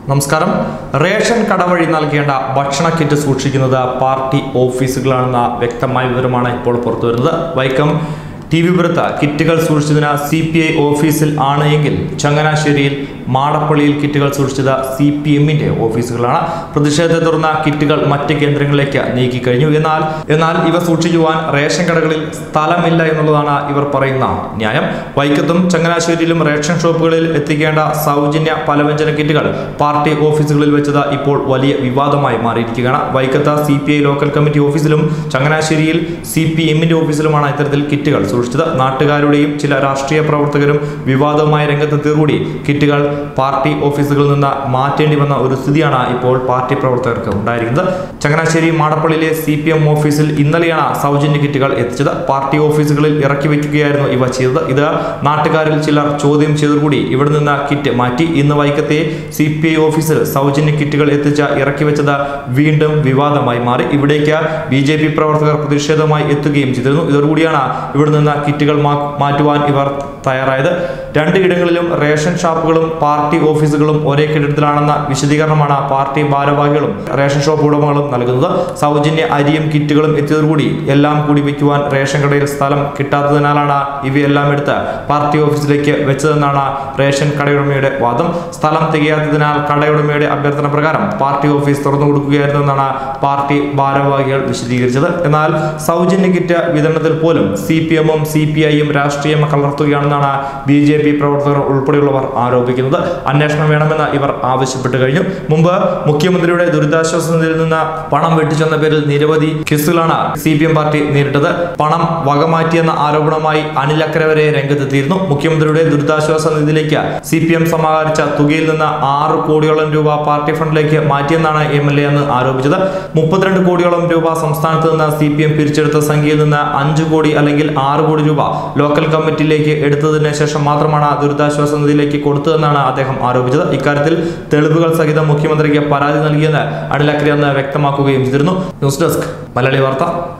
നമസ്കാരം റേഷൻ കട വഴി നൽകേണ്ട ഭക്ഷണ കിറ്റ് സൂക്ഷിക്കുന്നത് പാർട്ടി ഓഫീസുകളാണെന്ന വ്യക്തമായ വിവരമാണ് ഇപ്പോൾ പുറത്തുവരുന്നത് വൈക്കം ടി വി പുരത്ത് കിറ്റുകൾ സൂക്ഷിച്ചതിന് സി പി ഐ ഓഫീസിൽ ആണ് എങ്കിൽ ചങ്ങനാശ്ശേരിയിൽ മാടപ്പള്ളിയിൽ കിറ്റുകൾ സൂക്ഷിച്ചത് സി പി എമ്മിന്റെ ഓഫീസുകളാണ് പ്രതിഷേധത്തെ തുടർന്ന് കിറ്റുകൾ മറ്റ് കേന്ദ്രങ്ങളിലേക്ക് നീക്കി കഴിഞ്ഞു എന്നാൽ എന്നാൽ ഇവ സൂക്ഷിക്കുവാൻ റേഷൻ കടകളിൽ സ്ഥലമില്ല എന്നുള്ളതാണ് ഇവർ പറയുന്ന ന്യായം വൈക്കത്തും ചങ്ങനാശ്ശേരിയിലും റേഷൻ ഷോപ്പുകളിൽ എത്തിക്കേണ്ട സൗജന്യ പലവ്യഞ്ജന കിറ്റുകൾ പാർട്ടി ഓഫീസുകളിൽ വെച്ചത് ഇപ്പോൾ വലിയ വിവാദമായി മാറിയിരിക്കുകയാണ് വൈക്കത്ത് C P I local committee ഓഫീസിലും ചങ്ങനാശ്ശേരിയിൽ സി പി എമ്മിന്റെ ഓഫീസിലുമാണ് ഇത്തരത്തിൽ കിറ്റുകൾ സൂക്ഷിച്ചത് നാട്ടുകാരുടെയും ചില രാഷ്ട്രീയ പ്രവർത്തകരും വിവാദവുമായ രംഗത്തെത്തിയതോടുകൂടി കിറ്റുകൾ പാർട്ടി ഓഫീസുകളിൽ നിന്ന് മാറ്റേണ്ടി വന്ന ഒരു സ്ഥിതിയാണ് ഇപ്പോൾ പാർട്ടി പ്രവർത്തകർക്ക് ഉണ്ടായിരിക്കുന്നത് ചങ്ങനാശ്ശേരി മാടപ്പള്ളിയിലെ സി പി എം ഓഫീസിൽ ഇന്നലെയാണ് സൗജന്യ കിറ്റുകൾ എത്തിച്ചത് പാർട്ടി ഓഫീസുകളിൽ ഇറക്കി വെക്കുകയായിരുന്നു ഇവ ചെയ്തത് ഇത് നാട്ടുകാരിൽ ചിലർ ചോദ്യം ചെയ്തതോടുകൂടി ഇവിടെ നിന്ന് കിറ്റ് മാറ്റി ഇന്ന് വൈക്കത്തെ സി പി ഐ ഓഫീസിൽ സൗജന്യ കിറ്റുകൾ എത്തിച്ച ഇറക്കി വെച്ചത് വീണ്ടും വിവാദമായി മാറി ഇവിടേക്ക് ബി ജെ പി പ്രവർത്തകർ പ്രതിഷേധമായി എത്തുകയും ചെയ്തിരുന്നു ഇതോടുകൂടിയാണ് ഇവിടെ നിന്ന് കിറ്റുകൾ മാ- മാറ്റുവാൻ ഇവർ തയ്യാറായത് രണ്ട് ഇടങ്ങളിലും റേഷൻ ഷോപ്പുകളും പാർട്ടി ഓഫീസുകളും ഒരേ കെട്ടിടത്തിലാണെന്ന വിശദീകരണമാണ് പാർട്ടി ഭാരവാഹികളും റേഷൻ ഷോപ്പ് ഉടമകളും നൽകുന്നത് സൗജന്യ അരിയും കിറ്റുകളും എത്തിയതോടുകൂടി എല്ലാം കൂടി വയ്ക്കുവാൻ റേഷൻ കടയിൽ സ്ഥലം കിട്ടാത്തതിനാലാണ് ഇവയെല്ലാം എടുത്ത് പാർട്ടി ഓഫീസിലേക്ക് വെച്ചതെന്നാണ് റേഷൻ കടയുടമയുടെ വാദം സ്ഥലം തികയാത്തതിനാൽ കടയുടമയുടെ അഭ്യർത്ഥന പ്രകാരം പാർട്ടി ഓഫീസ് തുറന്നു കൊടുക്കുകയായിരുന്നു എന്നാണ് പാർട്ടി ഭാരവാഹികൾ വിശദീകരിച്ചത് എന്നാൽ സൗജന്യ കിറ്റ് വിതരണത്തിൽ പോലും സി പി എമ്മും സി പി ഐയും രാഷ്ട്രീയം കലർത്തുകയാണെന്നാണ് ബി ജെ പി പ്രവർത്തകർ ഉൾപ്പെടെയുള്ളവർ ആരോപിക്കുന്നത് അന്വേഷണം വേണമെന്ന് ഇവർ ആവശ്യപ്പെട്ടു കഴിഞ്ഞു മുമ്പ് മുഖ്യമന്ത്രിയുടെ ദുരിതാശ്വാസ നിധിയിൽ നിന്ന് പണം വെട്ടിച്ചെന്ന പേരിൽ നിരവധി കേസുകളാണ് സി പി എം പാർട്ടി നേരിട്ടത് പണം വകമാറ്റിയെന്ന ആരോപണവുമായി അനിൽ അക്കരെ വരെ രംഗത്തെത്തിയിരുന്നു മുഖ്യമന്ത്രിയുടെ ദുരിതാശ്വാസ നിധിയിലേക്ക് സി പി എം സമാഹരിച്ച തുകയിൽ നിന്ന് ആറ് കോടിയോളം രൂപ പാർട്ടി ഫണ്ടിലേക്ക് മാറ്റിയെന്നാണ് എം എൽ എ എന്ന് ആരോപിച്ചത് മുപ്പത്തിരണ്ട് കോടിയോളം രൂപ സംസ്ഥാനത്ത് നിന്ന് സി പി എം പിരിച്ചെടുത്ത സംഖ്യയിൽ നിന്ന് അഞ്ച് കോടി അല്ലെങ്കിൽ ആറ് കോടി രൂപ ലോക്കൽ കമ്മിറ്റിയിലേക്ക് എടുത്തതിന് ശേഷം മാത്രമാണ് ദുരിതാശ്വാസ നിധിയിലേക്ക് കൊടുത്തതെന്നാണ് അദ്ദേഹം ആരോപിച്ചത് ഇക്കാര്യത്തിൽ തെളിവുകൾ സഹിതം മുഖ്യമന്ത്രിക്ക് പരാതി നൽകിയെന്ന് അനിൽ അക്രി അന്ന് വ്യക്തമാക്കുകയും ചെയ്തിരുന്നു ന്യൂസ് ഡെസ്ക് മലയാളി വാർത്ത